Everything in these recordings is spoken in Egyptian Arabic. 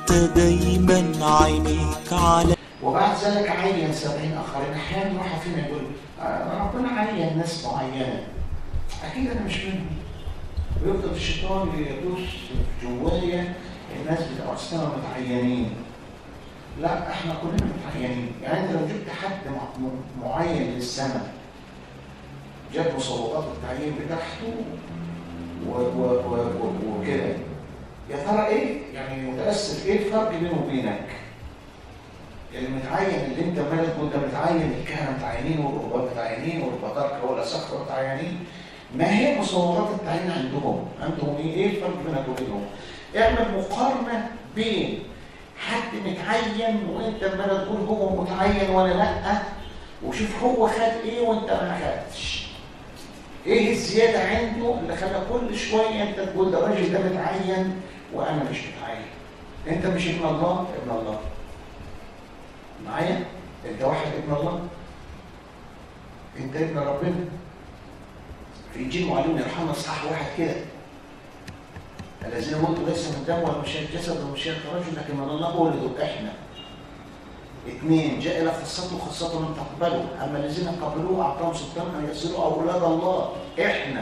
وانت دايما عينيك على وبعد ذلك عين سبعين اخرين احيانا الواحد فينا يقول آه، ربنا عين ناس معينه اكيد انا مش منهم ويفضل الشيطان يدوس جوايا الناس بتوع السنه متعينين لا احنا كلنا متعينين يعني انت لو جبت حد مع- م- معين للسنه جاب مصوبات التعيين بتاعته و- و- و- و- وكده يا ترى ايه يعني متاسف ايه الفرق بينه وبينك؟ المتعين اللي انت مالك وانت متعين الكهنه متعينين والرهبان متعينين والبطاركه والاساقفه متعينين ما هي مصوبات التعيين عندهم؟ عندهم ايه؟ ايه الفرق بينك وبينهم؟ اعمل مقارنه بين حد متعين وانت عمال تقول هو متعين وانا لا وشوف هو خد ايه وانت ما خدتش. ايه الزياده عنده اللي خلى كل شويه انت تقول ده الراجل ده متعين وانا مش متعين. انت مش ابن الله ابن الله. معايا؟ انت واحد ابن الله. انت ابن ربنا. في انجيل معلم يرحمنا اصحاح واحد كده. الذين موتوا ليس من دم ولا مشيئة جسد ولا مشيئة رجل لكن من الله ولدوا احنا. اثنين جاء الى خاصته وخاصته لم تقبله اما الذين قبلوه اعطاهم سلطان ان يصيروا اولاد الله احنا.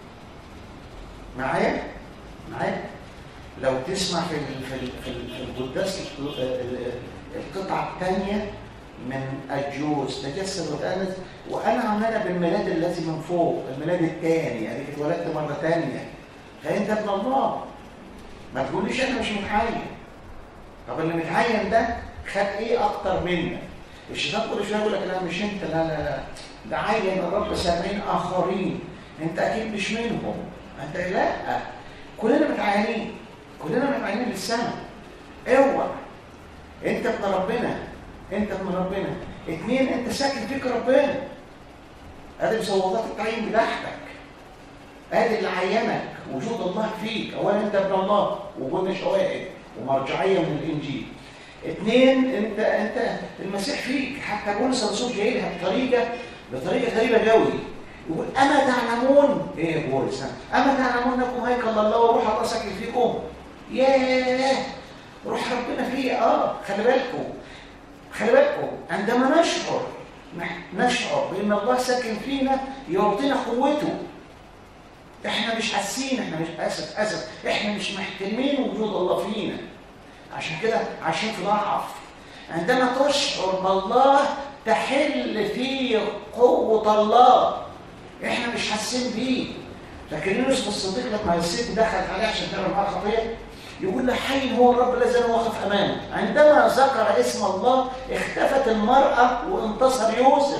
معايا؟ معايا؟ لو تسمع في ال- في ال- في ال- في القداس ال- ال- القطعه الثانيه من الجوز تجسد وتأنس وانا عماله بالميلاد الذي من فوق الميلاد الثاني يعني اتولدت مره ثانيه فانت ابن الله ما تقوليش انا مش متعين طب اللي متعين ده خد ايه اكتر منك الشيطان كل شويه يقول لك لا مش انت لا لا لا ده عين الرب سامعين اخرين انت اكيد مش منهم انت لا كلنا متعينين كلنا متعينين للسماء اوعى انت ابن ربنا انت ابن ربنا اثنين انت ساكن فيك ربنا ادي مصوتات التعيين بتاعتك ادي اللي عينك وجود الله فيك اولا انت ابن الله وجودنا شواهد ومرجعيه من الانجيل اثنين انت انت المسيح فيك حتى بولس الرسول جاي لها بطريقه بطريقه غريبه قوي يقول اما تعلمون ايه يا بولس اما تعلمون انكم هيكل الله وروح الله ساكن فيكم ياه روح ربنا فيه اه خلي بالكم خلي بالكم عندما نشعر نشعر بان الله ساكن فينا يعطينا قوته احنا مش حاسين احنا مش اسف اسف احنا مش محترمين وجود الله فينا عشان كده عايشين في ضعف عندما تشعر بالله تحل في قوة الله احنا مش حاسين بيه لكن يونس الصديق لما الست دخلت عليه عشان تعمل معاه خطيه يقول له حي هو الرب الذي انا واقف امامه عندما ذكر اسم الله اختفت المراه وانتصر يوسف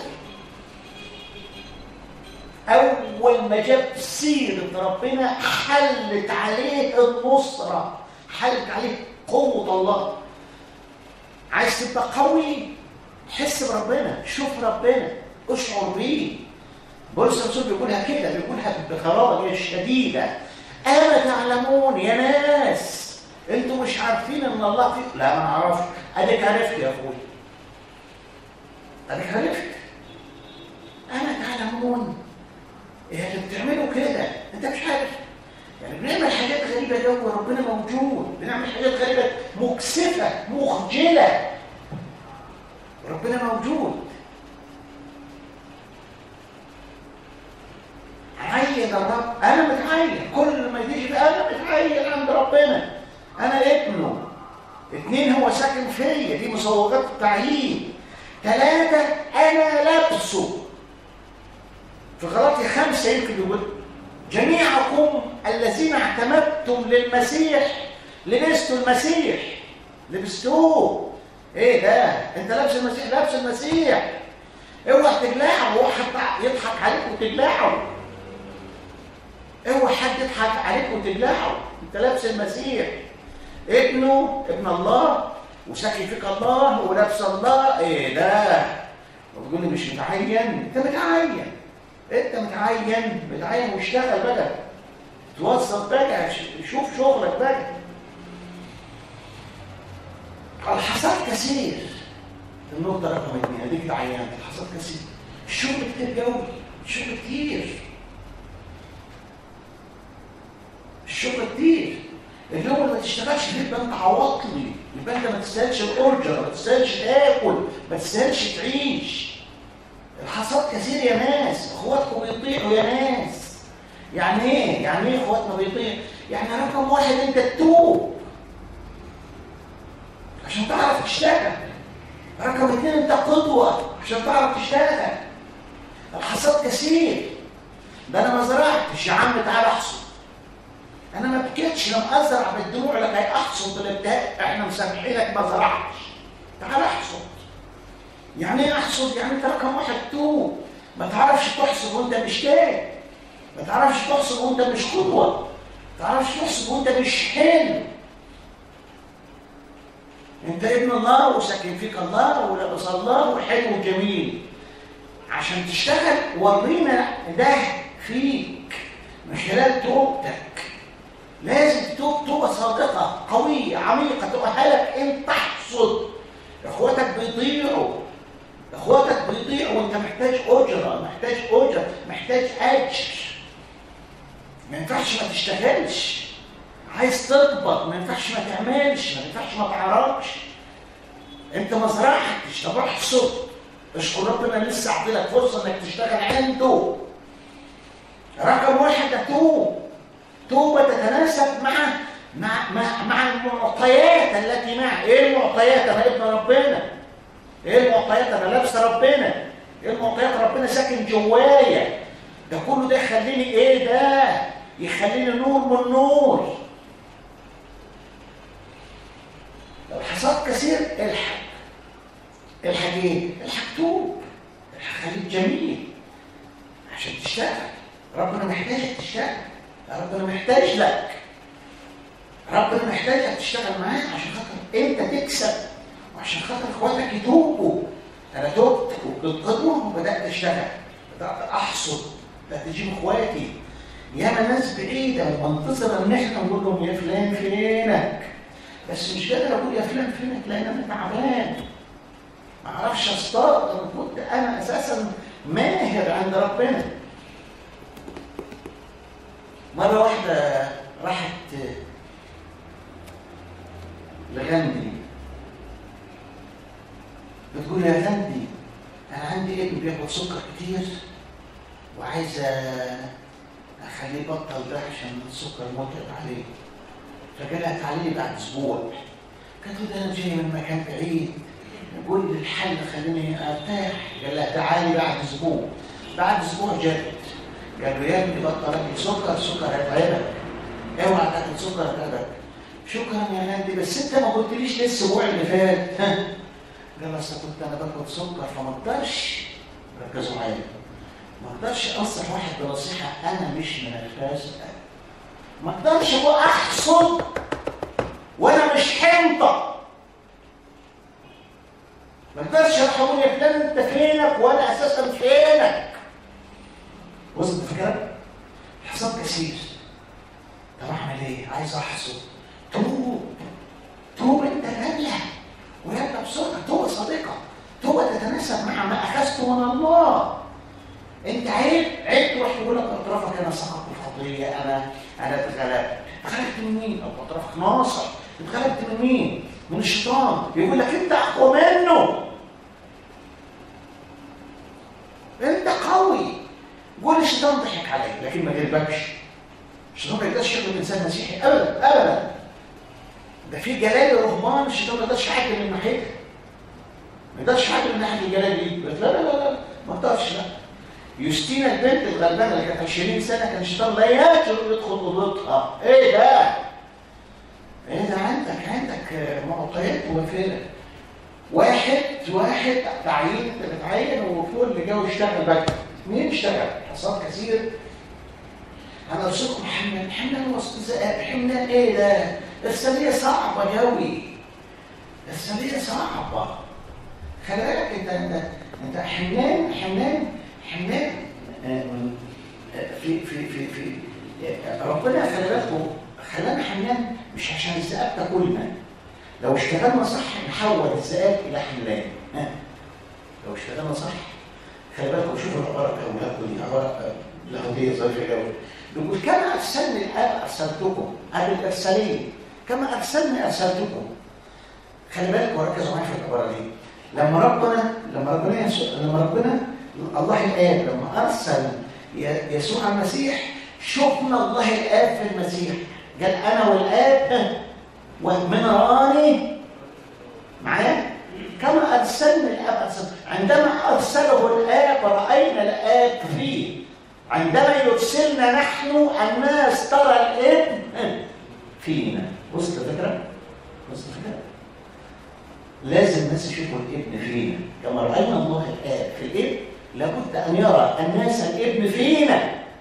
اول ما جاب سيره ربنا حلت عليه النصره حلت عليه قوه الله عايز تبقى قوي حس بربنا شوف ربنا اشعر بيه بولس الرسول بيقولها كده بيقولها بغرابه شديده اما تعلمون يا ناس انتوا مش عارفين ان الله فيكم لا ما اعرفش اديك عرفت يا اخوي اديك عرفت اما تعلمون ايه اللي بتعملوا كده انت مش عارف يعني بنعمل حاجات غريبه قوي وربنا موجود بنعمل حاجات غريبه مكسفه مخجله ربنا موجود عين الرب انا متعين كل ما يجي انا متعين عند ربنا انا ابنه اثنين هو ساكن فيا دي مصوغات التعيين ثلاثة أنا لابسه في غلطي خمسة يمكن يقول جميعكم الذين اعتمدتم للمسيح لبستوا المسيح لبستوه ايه ده انت لابس المسيح لابس المسيح اوعى تجلعه واحد يضحك عليك وتجلعه اوعى حد يضحك عليك وتجلعه انت لابس المسيح ابنه ابن الله وساكن فيك الله ولابس الله ايه ده وتقول لي مش متعين انت متعين انت متعين متعين واشتغل بقى توظف بقى شوف شغلك بقى الحصاد كثير النقطة رقم اثنين اديك تعينت الحصاد كثير الشغل كتير قوي الشغل كتير الشغل كتير اليوم اللي ما تشتغلش فيه يبقى انت عواطلي يبقى انت ما تستاهلش الاورجر ما تستاهلش تاكل ما تستاهلش تعيش الحصاد كثير يا ناس اخواتكم بيطيعوا يا ناس يعني ايه يعني ايه اخواتنا بيطيعوا يعني رقم واحد انت تتوب عشان تعرف تشتغل رقم اثنين انت قدوه عشان تعرف تشتغل الحصاد كثير ده انا ما زرعتش يا عم تعالى احصد انا ما بكيتش لما ازرع بالدموع لكي احصد الابتهاء احنا مسامحينك ما زرعتش تعال احصد يعني ايه احصد يعني انت رقم واحد توب ما تعرفش تحصد وانت مش تاب ما تعرفش تحصد وانت مش قدوه ما تعرفش تحصد وانت مش حلو انت ابن الله وساكن فيك الله ولابس الله وحلو وجميل عشان تشتغل ورينا ده فيك من خلال توبتك لازم تتوب توبة صادقة قوية عميقة تؤهلك ان تحصد اخواتك بيضيعوا اخواتك بيضيعوا وانت محتاج اجرة محتاج اجرة محتاج اجر ما ينفعش ما تشتغلش عايز تقبض ما ينفعش ما تعملش ما ينفعش ما تعرفش انت ما زرعتش طب احصد اشكر ربنا لسه عطيلك فرصه انك تشتغل عنده رقم واحد اتوب توبه تتناسب مع مع مع, مع المعطيات التي مع ايه المعطيات انا ابن ربنا ايه المعطيات انا لابس ربنا ايه المعطيات ربنا ساكن جوايا ده كله ده يخليني ايه ده يخليني نور من نور لو حصاد كثير الحق الحق ايه الحق توب الحق خليك جميل عشان تشتغل ربنا محتاجك تشتغل ربنا محتاج لك ربنا محتاجك تشتغل معاه عشان خاطر انت تكسب وعشان خاطر اخواتك يتوبوا انا تبت وبالقدوه وبدات اشتغل بدات احصد بدات اجيب اخواتي ياما ناس بعيده ومنتظره ان احنا نقول لهم يا فلان فينك بس مش قادر اقول يا فلان فينك لان انا تعبان ما اعرفش اصطاد انا كنت انا اساسا ماهر عند ربنا مره واحده راحت لغندي بتقول يا غندي انا عندي ابن بياخد سكر كتير وعايزه اخليه يبطل ده عشان السكر متعب عليه فقالها تعالي لي بعد اسبوع قالت له ده انا جاي من مكان بعيد قول لي الحل خليني ارتاح قال لها تعالي بعد اسبوع بعد اسبوع جت قال له يا ابني بطل اكل سكر سكر هيتعبك اوعى تاكل سكر هيتعبك شكرا يا نادي بس انت ما قلتليش ليه الاسبوع اللي فات قال اصل كنت انا باكل سكر فما اقدرش ركزوا معايا ما اقدرش انصح واحد بنصيحه انا مش من الفاس ما اقدرش ابقى احصد وانا مش حنطه ما اقدرش اروح اقول يا فلان انت فينك وانا اساسا فينك وصلت الفكره؟ حصاد كثير طب اعمل ايه؟ عايز احصد توب توب انت غاليه ويبقى بسرعه توبه صادقه توبه تتناسب مع ما اخذته من الله انت عيب عيب تروح تقول لك اطرافك انا سقطت الخطيه انا انا اتغلبت اتغلبت من مين؟ او اطرافك ناصح اتغلبت من مين؟ من الشيطان يقول لك انت اقوى منه انت قوي قول الشيطان ضحك عليك لكن ما غلبكش الشيطان ما يقدرش يغلب انسان مسيحي ابدا ابدا ده في جلال رهبان الشيطان ما يقدرش يحكم من ناحيتها ما يقدرش يحكم من ناحيه الجلال دي لا لا لا لا ما اقدرش لا يوستينا البنت الغلبانه اللي كانت 20 سنه كان الشيطان لا يجرؤ يدخل اوضتها ايه ده؟ ايه ده عندك عندك معطيات وفره واحد واحد تعيين انت بتعين وفوق اللي جاي يشتغل بقى مين اشتغل؟ حصاد كثير انا ارسلكم حملان حملان وسط حملان ايه ده؟ السريه صعبه قوي السريه صعبه خلي بالك انت انت انت حملان حملان حملان في في في في ربنا خلي بالكم خلانا حملان مش عشان الذئاب تاكلنا لو اشتغلنا صح نحول الذئاب الى حملان لو اشتغلنا صح خلي بالكم شوفوا العباره الاولى دي عباره لاهوتيه ظريفه قوي بيقول كما ارسلني الاب ارسلتكم ادي الارساليه كما ارسلني ارسلتكم خلي بالك وركزوا معايا في العباره دي لما ربنا لما ربنا يسوع لما ربنا الله الاب لما ارسل ي- يسوع المسيح شفنا الله الاب في المسيح قال انا والاب ومن راني معايا كما ارسلنا الاب ارسل عندما ارسله الاب راينا الاب فيه عندما يرسلنا نحن الناس ترى الابن فينا وصلت الفكره؟ وصلت الفكره؟ لازم الناس يشوفوا الابن فينا كما راينا الله الاب في الابن لابد ان يرى الناس الابن فينا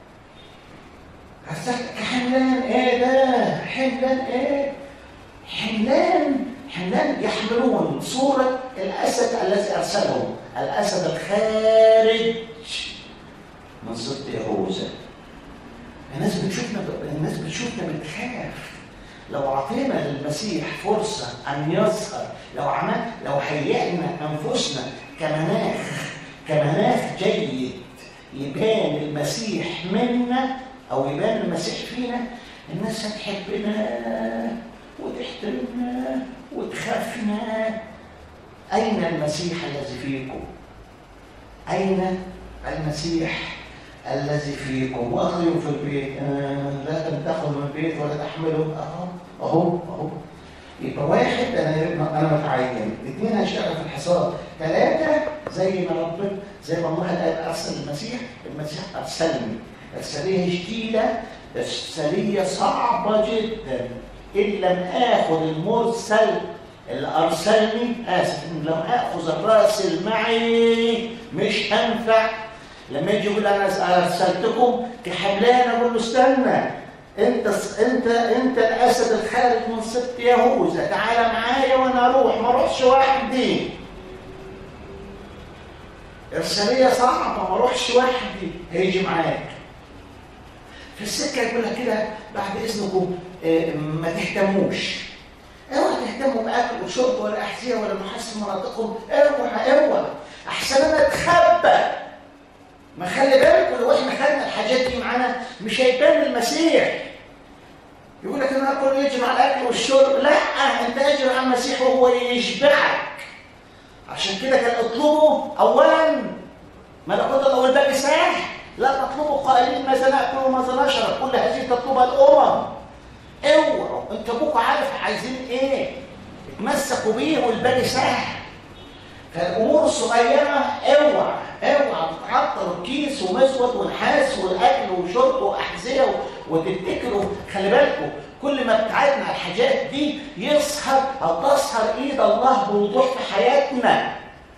حسيت حملان ايه ده حملان ايه حملان حملان يحملون صورة الأسد الذي أرسله الأسد الخارج من صدق يهوذا الناس بتشوفنا الناس بتشوفنا بتخاف لو اعطينا للمسيح فرصه ان يظهر لو عمل لو هيئنا انفسنا كمناخ كمناخ جيد يبان المسيح منا او يبان المسيح فينا الناس هتحبنا وتحترمنا وتخافنا اين المسيح الذي فيكم اين المسيح الذي فيكم واخذوا في البيت آه لا تنتقلوا من البيت ولا تحملوا اهو اهو اهو يبقى واحد انا انا متعين اثنين هشتغل في الحصاد ثلاثه زي ما ربنا زي ما الله الاب ارسل المسيح المسيح ارسلني ارساليه شديده ارساليه صعبه جدا ان لم اخذ المرسل اللي ارسلني اسف ان لم اخذ الراسل معي مش هنفع لما يجي يقول انا ارسلتكم كحملان اقول له استنى انت انت انت الاسد الخارج من سبط يهوذا تعالى معايا وانا اروح ما اروحش وحدي ارساليه صعبه ما اروحش وحدي هيجي معاك في السكه يقول لك كده بعد اذنكم اه ما تهتموش اوعى تهتموا باكل وشرب ولا احذيه ولا محسن مناطقهم اوعى اوعى احسن انا اتخبى ما خلي بالكم لو احنا خدنا الحاجات دي معانا مش هيبان المسيح يقول لك انا اكل يجي مع الاكل والشرب لا انت اجي مع المسيح وهو يشبعك عشان كده كان اطلبوا اولا ملكوت الله والباقي ساح لا تطلبوا قائلين ماذا ناكل وماذا نشرب كل هذه تطلبها الامم اوعوا انت ابوك عارف عايزين ايه اتمسكوا بيه والباقي ساح فالامور الصغيره اوعى اوعى تتعطل كيس ومزود ونحاس والاكل وشرب واحذيه وتتكلوا خلي بالكم كل ما ابتعدنا عن الحاجات دي يظهر او تظهر ايد الله بوضوح في حياتنا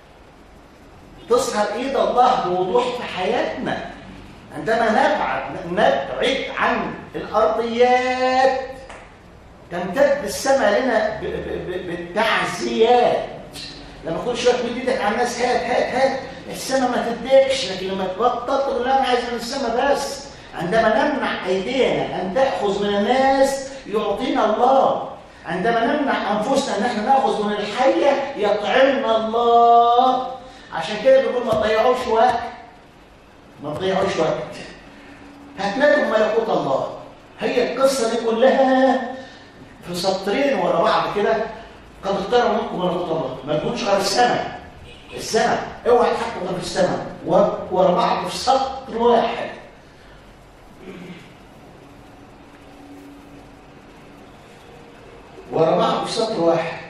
تظهر ايد الله بوضوح في حياتنا عندما نبعد نبعد عن الارضيات تمتد السماء لنا بالتعزيات لما كل شويه تمد ايدك على الناس هات هات هات السماء ما تديكش لكن لما تبطل تقول لا انا عايز من السماء بس عندما نمنع ايدينا ان تاخذ من الناس يعطينا الله عندما نمنع انفسنا ان احنا ناخذ من الحيه يطعمنا الله عشان كده بيقول ما تضيعوش وقت ما تضيعوش وقت هتلاقوا ملكوت الله هي القصه دي كلها في سطرين ورا بعض كده قد اقترب منكم ملكوت الله ما تكونش غير السماء السماء اوعى تحكم غير في السماء ورا بعض في سطر واحد ورا بعض في سطر واحد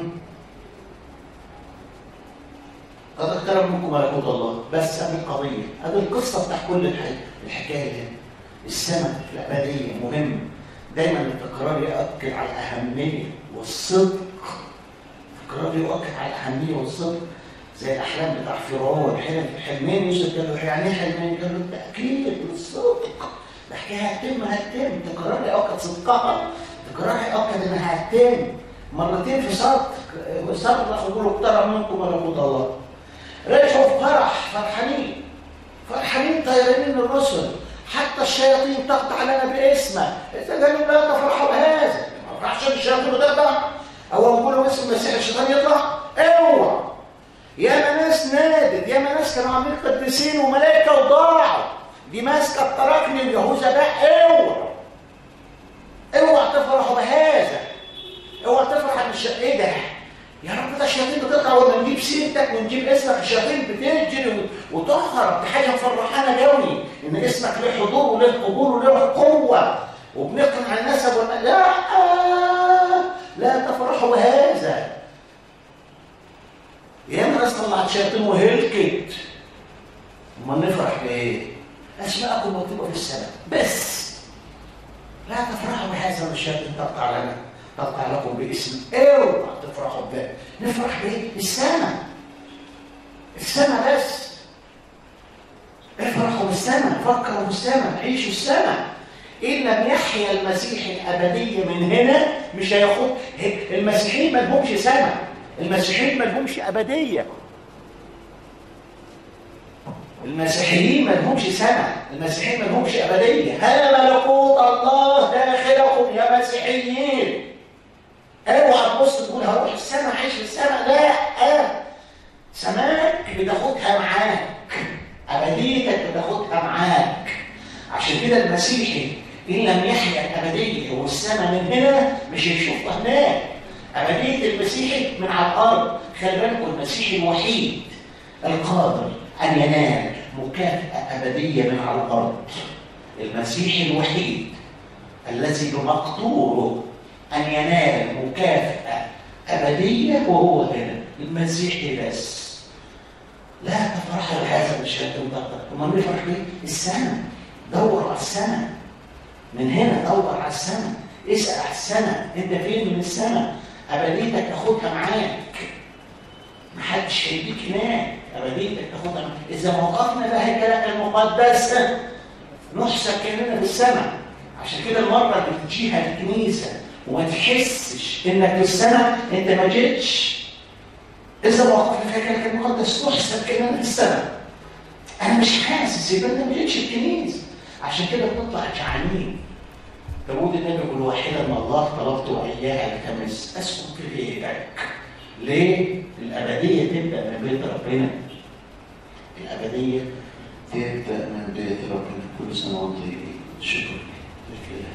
قد اقترب منكم ملكوت الله بس ادي القضيه ادي القصه بتاع كل الحكايه دي السماء الابديه مهم دايما التكرار يؤكد على الاهميه والصدق التكرار يؤكد على الاهميه والصدق زي الاحلام بتاع فرعون حلم حلمين يوسف قال له يعني ايه حلمين؟ قال له التاكيد والصدق الحكايه هتتم هتتم تكرار يؤكد صدقها تكرار يؤكد انها هتتم مرتين في سطر سطر يقول اقترب منكم ملكوت الله رجعوا في فرح فرحانين فرحانين طيرين الرسل حتى الشياطين تقطع لنا باسمه قالوا لا تفرحوا بهذا ما فرحش الشياطين تقطع او نقول باسم المسيح الشيطان يطلع اوعى ياما ناس نادت ياما ناس كانوا عاملين قديسين وملائكه وضاعوا دي ماسكه التراكم اليهوذا ده اوعى اوعى تفرحوا بهذا اوعى تفرح بالش ايه ده يا رب ده الشياطين بتطلع ولما نجيب سيرتك ونجيب اسمك الشياطين بتجري وتهرب دي حاجه مفرحانا قوي ان اسمك له حضور وله قبول وله قوه وبنقنع الناس والن... لا لا تفرحوا بهذا يا ناس طلعت شياطين وهلكت امال نفرح بايه؟ اسماءكم مكتوبه في السماء بس لا تفرحوا بهذا الشياطين تقطع لنا تقطع لكم باسم اوعى تفرحوا به نفرح بايه؟ السماء السماء بس افرحوا بالسماء فكروا بالسماء عيشوا السماء ان لم يحيا المسيح الابديه من هنا مش هياخد المسيحيين ما لهمش سماء المسيحيين ما لهمش ابديه المسيحيين ما لهمش سماء المسيحيين ما لهمش ابديه هل ملكوت الله داخلكم يا مسيحيين اوعى تبص تقول هروح السماء عايش في السماء لا أه. سماك بتاخدها معاك ابديتك بتاخدها معاك عشان كده المسيحي ان لم يحيا الابديه والسماء من هنا مش هيشوفها هناك ابديه المسيحي من على الارض خلي بالكم المسيحي الوحيد القادر ان ينال مكافاه ابديه من على الارض المسيحي الوحيد الذي بمقدوره ان ينال مكافاه ابديه وهو هنا المسيحي بس لا تفرح بهذا الشيء المطلق امال نفرح بيه السنه دور على السنه من هنا دور على السنه اسال على السنه انت فين من السنه ابديتك تاخدها معاك محدش هيديك هناك ابديتك تاخدها معاك اذا وقفنا في هيكلك المقدس نحسب كاننا في السماء عشان كده المره اللي تجيها الكنيسه وما تحسش انك في السماء انت ما جيتش اذا وقفنا في هيكلك المقدس نحسب كاننا في السماء انا مش حاسس يبقى انت ما جيتش الكنيسه عشان كده بنطلع جعانين داود النبي يقول واحدا من الله طلبت اياها التمس اسكن في بيتك ليه؟ الابديه تبدا من بيت ربنا الابديه تبدا من بيت ربنا كل سنه وانتم طيبين شكرا لله